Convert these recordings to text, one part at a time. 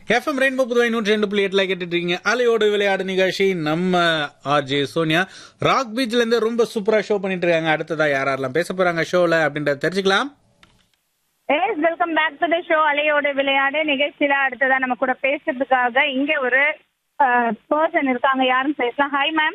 FM rainbow Puduvai நூற்றி ரெண்டு புள்ளி எட்டுல கேட்டுட்டு இருக்கீங்க அலையோடு விளையாடு நிகழ்ச்சி நம்ம ஆர்ஜே சோனியா ராக் பீச்ல இருந்து ரொம்ப சூப்பரா ஷோ பண்ணிட்டு இருக்காங்க அடுத்ததா யார் யாரெல்லாம் பேச போறாங்க ஷோல அப்படின்றத தெரிஞ்சுக்கலாம் yes welcome back to the show அலையோட விளையாடு நிகழ்ச்சியில அடுத்ததா நம்ம கூட பேசுறதுக்காக இங்க ஒரு பர்சன் இருக்காங்க யாரும் பேசலாம் hi ma'am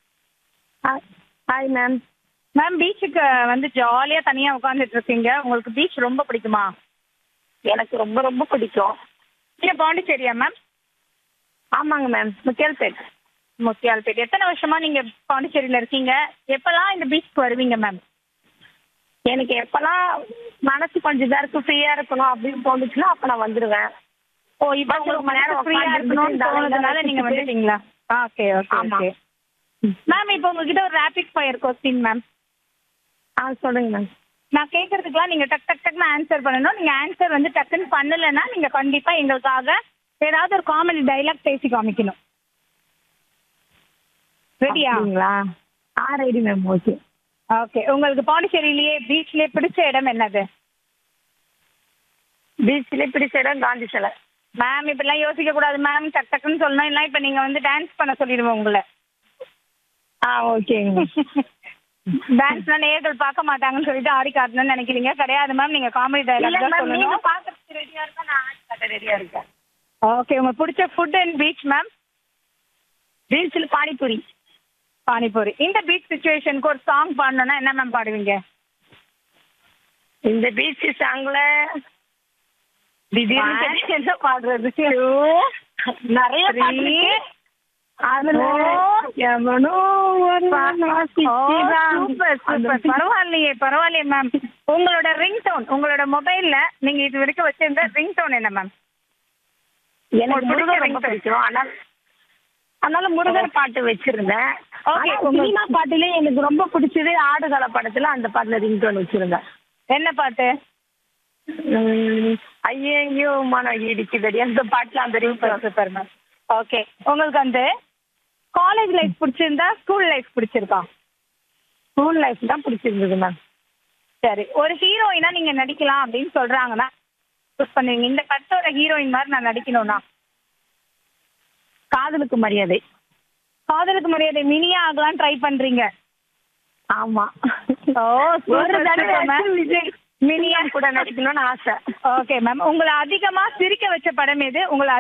hi ma'am ma'am பீச்சுக்கு வந்து ஜாலியா தனியா உட்காந்துட்டு இருக்கீங்க உங்களுக்கு பீச் ரொம்ப பிடிக்குமா எனக்கு ரொம்ப ரொம்ப பிடிக்கும் நீங்க பாண்டிச்சேரியா மேம் ஆமாங்க மேம் முத்தியால்பேட் முத்தியால்பேட் எத்தனை வருஷமா நீங்க பாண்டிச்சேரியில இருக்கீங்க எப்பெல்லாம் இந்த பீச்சுக்கு வருவீங்க மேம் எனக்கு எப்பெல்லாம் மனசு கொஞ்சம் இதா இருக்கு ஃப்ரீயா இருக்கணும் அப்படின்னு தோணுச்சுன்னா அப்ப நான் வந்துருவேன் ஓ இப்போ பஸ் ஒரு உங்களுக்கு மணி நேரம் ஃப்ரீயா உட்கார்ந்து இருக்கணும்னு இந்த தோணுதுனால அலையில நீங்க சுத்திட்டு- வந்துட்டீங்களா ஓகே ஓகே ஆமா. ஓகே மேம் இப்போ உங்ககிட்ட ஒரு ரேபிட் ஃபயர் கொஸ்டின் மேம் ஆ சொல்லுங்க மேம் நான் கேட்கறதுக்குலாம் நீங்க டக் டக் டக்னு ஆன்சர் பண்ணணும் நீங்க ஆன்சர் வந்து டக்குன்னு பண்ணலைன்னா நீங்க கண்டிப்பா எங்களுக்காக ஏதாவது ஒரு காமெடி டைலாக் பேசி காமிக்கணும் ரெடியா அப்படிங்களா ஆ ரெடி மேம் ஓகே ஓகே உங்களுக்கு பாண்டிச்சேரியிலேயே பீச்லயே பிடிச்ச இடம் என்னது பீச்சில் பிடிச்ச இடம் காந்தி சிலை மேம் இப்படிலாம் யோசிக்க கூடாது மேம் டக் டக்குன்னு சொல்லணும் இல்லை இப்போ நீங்க வந்து டான்ஸ் பண்ண சொல்லிடுவோம் உங்களை ஆ ஓகேங்க டான்ஸ்லாம் நேர்கள் பார்க்க மாட்டாங்கன்னு சொல்லிட்டு ஆடி காட்டணும்னு நினைக்கிறீங்க கிடையாது மேம் நீங்க காமெடி இல்ல டைலாக் தான் மேம் நீங்க சொல்லணும் பாக்குறதுக்கு ரெடியா இருக்கா நான் ஆடி காட்ட ரெடியா இருக்கேன் ஓகே உங்களுக்கு பிடிச்ச ஃபுட் அண்ட் பீச் மேம் பீச்சில் பானிபூரி பானிபூரி இந்த பீச் சுச்சுவேஷனுக்கு ஒரு சாங் பாடணும்னா என்ன மேம் பாடுவீங்க இந்த பீச் சாங்ல திடீர்னு One, தெரியல என்ன பாடுறது நிறைய three, பாட்டு இருக்கு. அதுல four. எவனோ ஒருவன் வாசிக்கிறான். சூப்பர் சூப்பர் பரவாயில்லையே பரவாயில்லையே மேம் உங்களோட ரிங் டோன் உங்களோட மொபைல்ல நீங்க இது வரைக்கும் வச்சிருந்த ரிங் டோன் என்ன மேம் எனக்கு உங்களுக்கு முருகன் பிடிச்ச ரொம்ப பிடிக்கும் அதனால அதனால முருகன் பாட்டு வச்சிருந்தேன் Okay, ஆனா உங்க- சினிமா பாட்டுல எனக்கு ரொம்ப பிடிச்சது ஆடுகால படத்துல அந்த பாட்டுல ரிங்டோன் வச்சிருந்தேன் என்ன பாட்டு உம், ஐயையோ மனம் இடிக்குதடி அந்த பாட்டுல அந்த ரிங்டோன் சூப்பர் மேம் ஓகே உங்களுக்கு வந்து காலேஜ் லைஃப் பிடிச்சிருந்தா ஸ்கூல் லைஃப் பிடிச்சிருக்கா ஸ்கூல் லைஃப் தான் பிடிச்சிருந்தது மேம் சரி ஒரு ஹீரோயினா நீங்க நடிக்கலாம் அப்படின்னு சொல்றாங்கன்னா சூஸ் பண்ணுவீங்க இந்த படத்தோட ஹீரோயின் மாதிரி நான் நடிக்கணும்னா காதலுக்கு மரியாதை காதலுக்கு மரியாதை மினியா ஆகலாம் ட்ரை பண்றீங்க ஆமா ஓ ஒரு தடவை மேம் விஜய் மினியா கூட நடிக்கணும்னு ஆசை ஓகே மேம் உங்களை அதிகமா சிரிக்க வச்ச படம் எது உங்களை